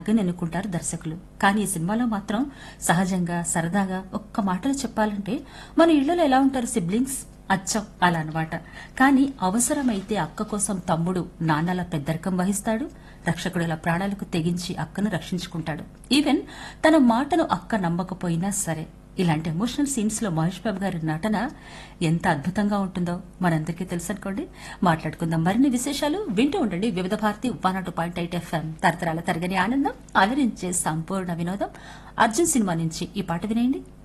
అని అనుకుంటారు దర్శకులు కానీ ఈ సినిమాలో మాత్రం సహజంగా సరదాగా ఒక్క మాటలో చెప్పాలంటే మన ఇళ్లలో ఎలా ఉంటారు సిబ్లింగ్స్ అచ్చం అలా అన్నమాట కానీ అవసరమైతే అక్క కోసం తమ్ముడు నాన్నల పెద్దరికం వహిస్తాడు రక్షకుడుల ప్రాణాలకు తెగించి అక్కను రక్షించుకుంటాడు ఈవెన్ తన మాటను అక్క నమ్మకపోయినా సరే ఇలాంటి ఎమోషనల్ సీన్స్ లో మహేష్ బాబు గారి నటన ఎంత అద్భుతంగా ఉంటుందో మనందరికీ తెలుసు అనుకోండి మాట్లాడుకుందాం మరిన్ని విశేషాలు వింటూ ఉండండి Vividh Bharati one two point eight FM తరతరాల తరగని ఆనందం అలరించే సంపూర్ణ వినోదం అర్జున్ సినిమా నుంచి ఈ పాట వినేయండి